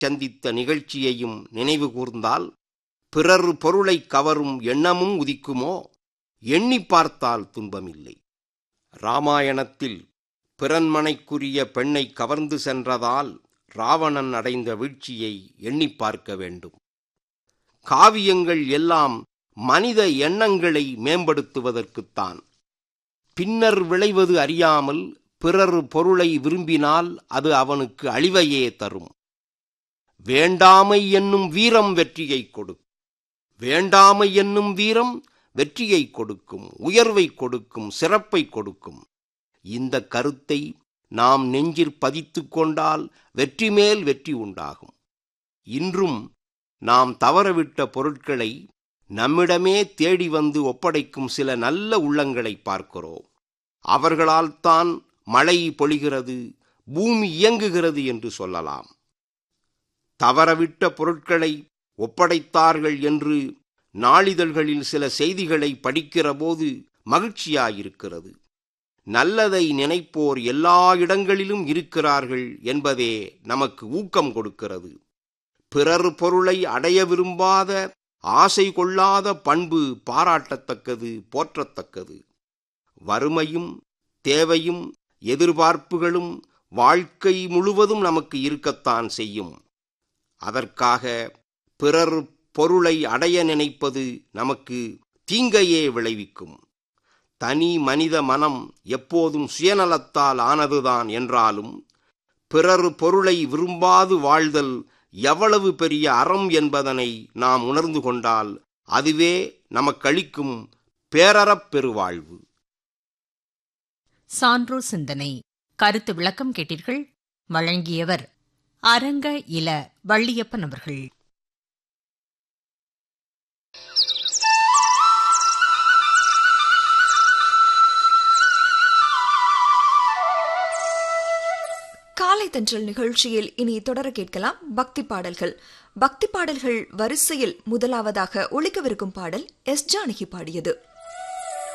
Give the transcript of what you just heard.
சந்தித்த நிகழ்ச்சியையும் நினைவு கூர்ந்தால் பிறர் பொருளை கவரும் எண்ணமும் உதிக்குமோ எண்ணி பார்த்தால் துன்பமில்லை ராமாயணத்தில் பிறன்மனைக்குரிய பெண்ணை கவர்ந்து சென்றதால் ராவணன் அடைந்த வீழ்ச்சியை எண்ணி பார்க்க வேண்டும் காவியங்கள் எல்லாம் மனித எண்ணங்களை மேம்படுத்துவதற்குத்தான் பின்னர் விளைவது அறியாமல் பிறர் பொருளை விரும்பினால் அது அவனுக்கு அழிவையே தரும் வேண்டாமை என்னும் வீரம் வெற்றியை கொடுக்கும் வேண்டாமை என்னும் வீரம் வெற்றியை கொடுக்கும் உயர்வை கொடுக்கும் சிறப்பை கொடுக்கும் இந்த கருத்தை நாம் நெஞ்சிற் பதித்து கொண்டால் வெற்றி மேல் வெற்றி உண்டாகும் இன்றும் நாம் தவறவிட்ட பொருட்களை நம்மிடமே தேடி வந்து ஒப்படைக்கும் சில நல்ல உள்ளங்களை பார்க்கிறோம் அவர்களால் தான் மழை பொழிகிறது பூமி இயங்குகிறது என்று சொல்லலாம் தவறவிட்ட பொருட்களை ஒப்படைத்தார்கள் என்று நாளிதழ்களில் சில செய்திகளை படிக்கிற போது மகிழ்ச்சியாயிருக்கிறது நல்லதை நினைப்போர் எல்லா இடங்களிலும் இருக்கிறார்கள் என்பதே நமக்கு ஊக்கம் கொடுக்கிறது பிறர் பொருளை அடைய விரும்பாத ஆசை கொள்ளாத பண்பு பாராட்டத்தக்கது போற்றத்தக்கது வறுமையும் தேவையும் எதிர்பார்ப்புகளும் வாழ்க்கை முழுவதும் நமக்கு இருக்கத்தான் செய்யும் அதற்காக பிறர் பொருளை அடைய நினைப்பது நமக்கு தீங்கையே விளைவிக்கும் தனி மனித மனம் எப்போதும் சுயநலத்தால் ஆனதுதான் என்றாலும் பிறர் பொருளை விரும்பாது வாழ்தல் எவ்வளவு பெரிய அறம் என்பதனை நாம் உணர்ந்து கொண்டால் அதுவே நமக்களிக்கும் பேரறப் பெருவாழ்வு சான்றோ சிந்தனை கருத்து விளக்கம் கேட்டீர்கள் வழங்கியவர் அரங்க இல வள்ளியப்பன் அவர்கள் காலை தென்றல் நிகழ்ச்சியில் இனி தொடர கேட்கலாம் பக்தி பாடல்கள் பக்தி பாடல்கள் வரிசையில் முதலாவதாக ஒழிக்கவிருக்கும் பாடல் எஸ் ஜானகி பாடியது